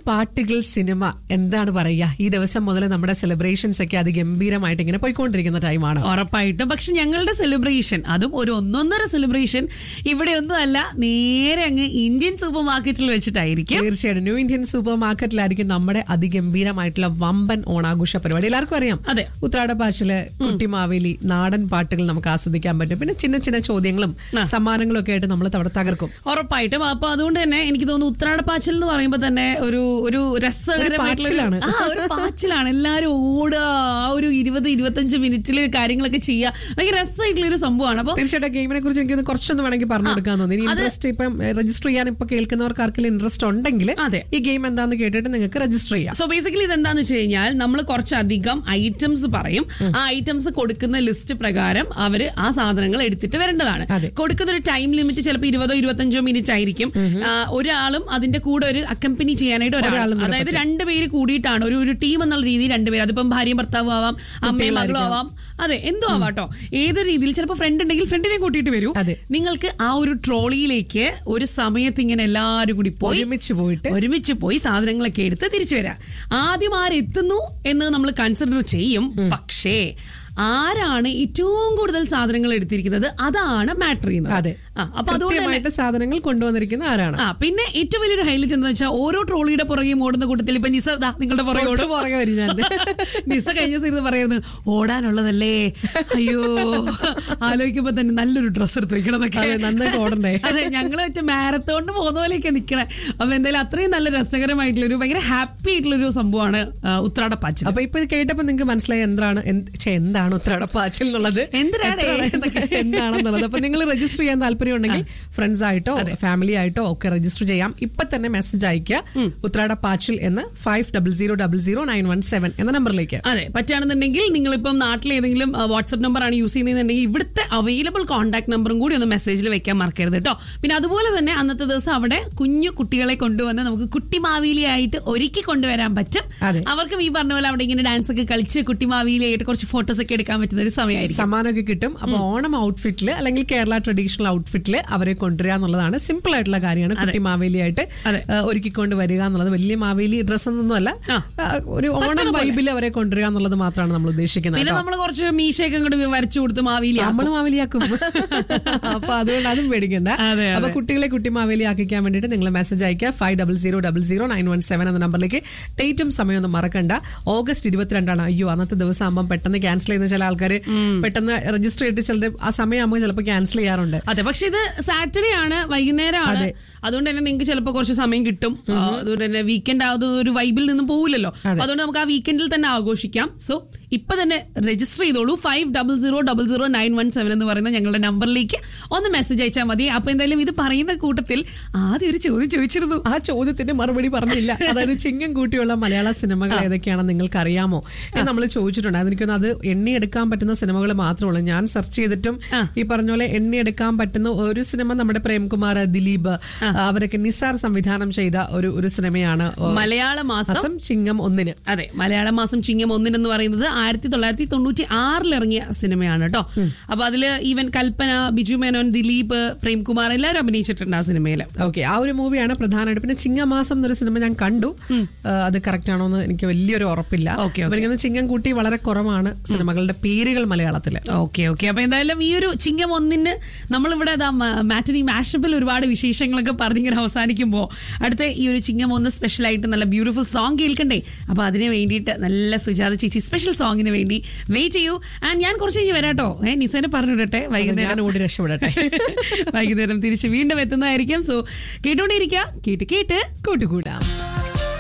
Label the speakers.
Speaker 1: പാട്ടുകൾ സിനിമ എന്താണ് പറയുക ഈ ദിവസം മുതൽ നമ്മുടെ സെലിബ്രേഷൻസ് ഒക്കെ അതിഗംഭീരമായിട്ട് ഇങ്ങനെ പോയിക്കൊണ്ടിരിക്കുന്ന ടൈമാണ്
Speaker 2: ഉറപ്പായിട്ടും പക്ഷെ ഞങ്ങളുടെ സെലിബ്രേഷൻ അതും ഒരു ഒന്നൊന്നര സെലിബ്രേഷൻ ഇവിടെ ഒന്നും അല്ല നേരെ അങ്ങ് ഇന്ത്യൻ സൂപ്പർ മാർക്കറ്റിൽ വെച്ചിട്ടായിരിക്കും
Speaker 1: തീർച്ചയായിട്ടും ന്യൂ ഇന്ത്യൻ സൂപ്പർ മാർക്കറ്റിലായിരിക്കും നമ്മുടെ അതിഗംഭീരമായിട്ടുള്ള വമ്പൻ ഓണാഘോഷ പരിപാടി എല്ലാവർക്കും അറിയാം
Speaker 2: അതെ.
Speaker 1: ഉത്രാടപ്പാച്ചില് കുട്ടിമാവേലി നാടൻ പാട്ടുകൾ നമുക്ക് ആസ്വദിക്കാൻ പറ്റും പിന്നെ ചിന്ന ചിന്ന ചോദ്യങ്ങളും സമ്മാനങ്ങളും ഒക്കെ ആയിട്ട് നമ്മൾ അവിടെ തകർക്കും
Speaker 2: ഉറപ്പായിട്ടും അപ്പൊ അതുകൊണ്ട് തന്നെ എനിക്ക് തോന്നുന്നു ഉത്രാടപ്പാച്ചിൽ എന്ന് പറയുമ്പോ തന്നെ ഒരു ഒരു രസകരമായിട്ടുള്ള
Speaker 1: പാച്ചിലാണ്.
Speaker 2: ആ ഒരു പാച്ചിലാണ് എല്ലാരും ഓടുക ആ ഒരു ഇരുപത് ഇരുപത്തഞ്ച് മിനിറ്റില് കാര്യങ്ങളൊക്കെ ചെയ്യുക ഭയങ്കര രസമായിട്ടുള്ള ഒരു സംഭവമാണ് അപ്പൊ
Speaker 1: തീർച്ചയായിട്ടും ഗെയിമിനെ കുറിച്ച് എനിക്ക് കുറച്ചൊന്ന് വേണമെങ്കിൽ പറഞ്ഞു കൊടുക്കാൻ തോന്നി ഇൻട്രസ്റ്റ് ഇപ്പം രജിസ്റ്റർ ചെയ്യാൻ ഇപ്പൊ കേൾക്കുന്നവർക്ക് ആർക്കെങ്കിലും ഇൻട്രസ്റ്റ് ഉണ്ടെങ്കിൽ
Speaker 2: അതെ.
Speaker 1: ഈ ഗെയിം എന്താന്ന് കേട്ടിട്ട് നിങ്ങൾക്ക് രജിസ്റ്റർ ചെയ്യാം
Speaker 2: സോ ബേസിക്കലി ഇതെന്താന്ന് വെച്ച് കഴിഞ്ഞാൽ നമ്മൾ കുറച്ചധികം ഐറ്റംസ് പറയും ആ ഐറ്റംസ് കൊടുക്കുന്ന ലിസ്റ്റ് പ്രകാരം അവര് ആ സാധനങ്ങൾ എടുത്തിട്ട് വരേണ്ടതാണ്
Speaker 1: അതെ.
Speaker 2: കൊടുക്കുന്ന ഒരു ടൈം ലിമിറ്റ് ചിലപ്പോൾ ഇരുപതോ ഇരുപത്തഞ്ചോ മിനിറ്റ് ആയിരിക്കും ആ, ഒരാളും അതിന്റെ കൂടെ ഒരു അക്കമ്പനി ചെയ്യാനായിട്ട് ഒരാളും
Speaker 1: ഒരാളും കൂടെ
Speaker 2: അതായത് രണ്ടുപേര് കൂടിയിട്ടാണ് ഒരു ഒരു ടീം എന്നുള്ള രീതിയിൽ രണ്ടുപേര് അതിപ്പം ഭാര്യയും ഭർത്താവും ആവാം അമ്മയും മകളും ആവാം അതെ എന്തോ ആവാട്ടോ ഏത് രീതിയിൽ ചിലപ്പോൾ ഫ്രണ്ട് ഉണ്ടെങ്കിൽ ഫ്രണ്ടിനെ കൂട്ടിയിട്ട് വരൂ
Speaker 1: അതെ.
Speaker 2: നിങ്ങൾക്ക് ആ ഒരു ട്രോളിയിലേക്ക് ഒരു സമയത്ത് ഇങ്ങനെ എല്ലാവരും കൂടി പോയി
Speaker 1: ഒരുമിച്ച് പോയിട്ട്
Speaker 2: ഒരുമിച്ച് പോയി സാധനങ്ങളൊക്കെ എടുത്ത് തിരിച്ചു വരാം ആദ്യം ആരെത്തുന്നു എന്ന് നമ്മൾ കൺസിഡർ ചെയ്യും പക്ഷേ ആരാണ് ഏറ്റവും കൂടുതൽ സാധനങ്ങൾ എടുത്തിരിക്കുന്നത് അതാണ് മാറ്റർ ചെയ്യുന്നത്
Speaker 1: അതെ
Speaker 2: ആ, അപ്പൊ അതുകൊണ്ട് തന്നെ
Speaker 1: കൃത്യമായിട്ട് സാധനങ്ങൾ കൊണ്ടുവന്നിരിക്കുന്ന ആരാണ്
Speaker 2: ആ പിന്നെ ഏറ്റവും വലിയൊരു ഹൈലൈറ്റ് എന്താ വെച്ചാൽ ഓരോ ട്രോളിയുടെ പുറകെ ഓടുന്ന കൂട്ടത്തിൽ ഇപ്പൊ നിസ ദാ നിങ്ങളുടെ പുറകെ ഓടും
Speaker 1: തൊട്ട് പുറകെ വരും ഞാൻ.
Speaker 2: നിസ കഴിഞ്ഞ ദിവസം ഇരുന്ന് പറയുന്നത് ഓടാനുള്ളതല്ലേ അയ്യോ ആലോചിക്കുമ്പോ തന്നെ നല്ലൊരു ഡ്രസ്സ് എടുത്ത് വെക്കണതൊക്കെ
Speaker 1: അതെ, നന്നായിട്ട് ഓടണ്ടേ?
Speaker 2: അതെ ഞങ്ങൾ വെച്ച മാരത്തോണ്ട് പോകുന്ന പോലെയൊക്കെ നിക്കണേ അപ്പൊ എന്തായാലും അത്രയും നല്ല രസകരമായിട്ടുള്ള ഒരു ഭയങ്കര ഹാപ്പി ആയിട്ടുള്ള ഒരു സംഭവമാണ് ആ, ഉത്രാടപ്പാച്ചിൽ
Speaker 1: അപ്പൊ ഇപ്പൊ ഇത് കേട്ടപ്പോ നിങ്ങൾക്ക് മനസ്സിലായി എന്താണ് എന്ത്- ഛെ, എന്താണ് ഉത്രാടപ്പാച്ചിൽ എന്നുള്ളത്
Speaker 2: എന്തിനാണ്
Speaker 1: എത്രയാണ് എന്താണെന്നുള്ളത് അപ്പൊ നിങ്ങൾ രജിസ്റ്റർ ചെയ്യാൻ താല്പര്യം ഉണ്ടെങ്കിൽ ഫ്രണ്ട്സ് ആയിട്ടോ ഫാമിലി ആയിട്ടോ ഒക്കെ രജിസ്റ്റർ ചെയ്യാം ഇപ്പൊ തന്നെ മെസ്സേജ് അയക്കുക ഉത്രാടപ്പാച്ചിൽ എന്ന് five double zero double zero nine one seven എന്ന നമ്പറിലേക്ക്
Speaker 2: അതെ പറ്റുകയാണെന്നുണ്ടെങ്കിൽ നിങ്ങളിപ്പം നാട്ടിൽ ഏതെങ്കിലും വാട്സ്ആപ്പ് നമ്പർ ആണ് യൂസ് ചെയ്യുന്നതെന്നുണ്ടെങ്കിൽ ഇവിടുത്തെ അവൈലബിൾ കോൺടാക്ട് നമ്പറും കൂടി ഒന്ന് മെസ്സേജിൽ വെക്കാൻ മറക്കരുത് കേട്ടോ പിന്നെ അതുപോലെ തന്നെ അന്നത്തെ ദിവസം അവിടെ കുഞ്ഞു കുട്ടികളെ കൊണ്ടുവന്ന് നമുക്ക് കുട്ടിമാവേലിയായിട്ട് ഒരുക്കി കൊണ്ടുവരാൻ പറ്റും
Speaker 1: അതെ.
Speaker 2: അവർക്കും ഈ പറഞ്ഞ പോലെ അവിടെ ഇങ്ങനെ ഡാൻസ് ഒക്കെ കളിച്ച് കുട്ടിമാവേലിയായിട്ട് കുറച്ച് ഫോട്ടോസ് ഒക്കെ എടുക്കാൻ പറ്റുന്ന ഒരു സമയമായിരിക്കും
Speaker 1: സമ്മാനമൊക്കെ കിട്ടും അപ്പൊ ഓണം ഔട്ട്ഫിറ്റില് അല്ലെങ്കിൽ കേരള ട്രഡീഷണൽ ഔട്ട്ഫിറ്റില് അവരെ കൊണ്ടുവരിക എന്നുള്ളതാണ് സിമ്പിൾ ആയിട്ടുള്ള കാര്യമാണ് കുട്ടി മാവേലിയായിട്ട്
Speaker 2: അതെ.
Speaker 1: ആ, ഒരുക്കിക്കൊണ്ട് വരിക എന്നുള്ളത് വലിയ മാവേലി ഡ്രസ് ഒന്നുമല്ല
Speaker 2: ആ.
Speaker 1: ആ, ഒരു ഓണം വൈബിൽ അവരെ കൊണ്ടുവരിക എന്നുള്ളത് മാത്രമാണ് നമ്മൾ ഉദ്ദേശിക്കുന്നത്
Speaker 2: പിന്നെ
Speaker 1: കേട്ടോ.
Speaker 2: നമ്മൾ കുറച്ച് മീശയൊക്കെ കൂടി വരച്ചു കൊടുത്ത് മാവേലി
Speaker 1: നമ്മൾ മാവേലിയാക്കും അപ്പൊ അതുകൊണ്ട് അതും പേടിക്കണ്ട
Speaker 2: അതെ,
Speaker 1: അപ്പൊ കുട്ടികളെ കുട്ടി മാവേലി ആക്കിക്കാൻ വേണ്ടിയിട്ട് നിങ്ങൾ മെസ്സേജ് അയക്കുക five double zero double zero nine one seven എന്ന നമ്പറിലേക്ക് ഡേറ്റും സമയമൊന്നും മറക്കണ്ട ഓഗസ്റ്റ് ഇരുപത്തിരണ്ടാണ് അയ്യോ അന്നത്തെ ദിവസം ആകുമ്പോൾ പെട്ടെന്ന് ക്യാൻസൽ ചെയ്യുന്ന ചില ആൾക്കാർ പെട്ടെന്ന് രജിസ്റ്റർ ചെയ്തിട്ട് ചിലർ ആ സമയമാകുമ്പോൾ ചിലപ്പോൾ ക്യാൻസൽ ചെയ്യാറുണ്ട്
Speaker 2: അതെ പക്ഷെ ഇത് സാറ്റർഡേ ആണ് വൈകുന്നേരമാണ്
Speaker 1: അതെ.
Speaker 2: അതുകൊണ്ട് തന്നെ നിങ്ങൾക്ക് ചിലപ്പോൾ കുറച്ച് സമയം കിട്ടും ആ, അതുകൊണ്ട് തന്നെ വീക്കെൻഡ് ആവുന്നത് ഒരു വൈബിൽ നിന്നും പോവില്ലല്ലോ അപ്പൊ അതുകൊണ്ട് നമുക്ക് ആ വീക്കെൻഡിൽ തന്നെ ആഘോഷിക്കാം സോ ഇപ്പൊ തന്നെ രജിസ്റ്റർ ചെയ്തോളൂ five double zero double zero nine one seven എന്ന് പറയുന്ന ഞങ്ങളുടെ നമ്പറിലേക്ക് ഒന്ന് മെസ്സേജ് അയച്ചാൽ മതി അപ്പൊ എന്തായാലും ഇത് പറയുന്ന കൂട്ടത്തിൽ ആദ്യം ഒരു ചോദ്യം ചോദിച്ചിരുന്നു
Speaker 1: ആ ചോദ്യത്തിന് മറുപടി പറഞ്ഞില്ല അതായത് ചിങ്ങം കൂട്ടിയുള്ള മലയാള സിനിമകൾ ഏതൊക്കെയാണെന്ന് നിങ്ങൾക്ക് അറിയാമോ എന്ന് നമ്മൾ ചോദിച്ചിട്ടുണ്ട് അതെനിക്കൊന്ന് അത് എണ്ണിയെടുക്കാൻ പറ്റുന്ന സിനിമകൾ മാത്രമേ ഉള്ളൂ ഞാൻ സെർച്ച് ചെയ്തിട്ടും ഈ പറഞ്ഞ പോലെ എണ്ണിയെടുക്കാൻ പറ്റുന്ന ഒരു സിനിമ നമ്മുടെ പ്രേംകുമാർ ദിലീപ് അവരൊക്കെ നിസാർ സംവിധാനം ചെയ്ത ഒരു ഒരു സിനിമയാണ്
Speaker 2: മലയാള മാസം
Speaker 1: മാസം ചിങ്ങം ഒന്നിന്
Speaker 2: അതെ മലയാള മാസം ചിങ്ങം ഒന്നിനെന്ന് പറയുന്നത് ആയിരത്തി തൊള്ളായിരത്തി തൊണ്ണൂറ്റി ആറിൽ ഇറങ്ങിയ സിനിമയാണ് കേട്ടോ അപ്പൊ അതില് ഈവൻ കൽപ്പന ബിജു മേനോൻ ദിലീപ് പ്രേംകുമാർ എല്ലാവരും അഭിനയിച്ചിട്ടുണ്ട് ആ സിനിമയിൽ
Speaker 1: ഓക്കെ ആ ഒരു മൂവിയാണ് പ്രധാനമായിട്ട് പിന്നെ ചിങ്ങമാസം എന്നൊരു സിനിമ ഞാൻ കണ്ടു ആ, അത് കറക്റ്റ് ആണോ എന്ന് എനിക്ക് വലിയൊരു ഉറപ്പില്ല
Speaker 2: ഓക്കെ,
Speaker 1: അപ്പൊ എനിക്കൊന്ന് ചിങ്ങം കൂട്ടി വളരെ കുറവാണ് സിനിമകളുടെ പേരുകൾ മലയാളത്തില്
Speaker 2: ഓക്കെ ഓക്കെ അപ്പൊ എന്തായാലും ഈ ഒരു ചിങ്ങം ഒന്നിന് നമ്മളിവിടെ മാറ്റിനി മാഷപ്പിൽ ഒരുപാട് വിശേഷങ്ങളൊക്കെ പറഞ്ഞിങ്ങനെ അവസാനിക്കുമ്പോൾ അടുത്ത ഈ ഒരു ചിങ്ങം ഒന്ന് സ്പെഷ്യൽ ആയിട്ട് നല്ല ബ്യൂട്ടിഫുൾ സോങ് കേൾക്കണ്ടേ അപ്പൊ അതിന് വേണ്ടിയിട്ട് നല്ല സുജാത ചേച്ചി സ്പെഷ്യൽ സോങ്ങിന് വേണ്ടി വെയിറ്റ് ചെയ്യൂ ആൻഡ് ഞാൻ കുറച്ച് കഴിഞ്ഞ് വരാട്ടോ ഏഹ് നിസേനെ പറഞ്ഞിടട്ടെ വൈകുന്നേരം
Speaker 1: ഞാൻ ഓടി രക്ഷപ്പെടട്ടെ
Speaker 2: വൈകുന്നേരം തിരിച്ച് വീണ്ടും എത്തുന്നതായിരിക്കും സോ കേട്ടോണ്ടിരിക്കുക കേട്ട് കേട്ട്
Speaker 1: കൂട്ടുകൂടാം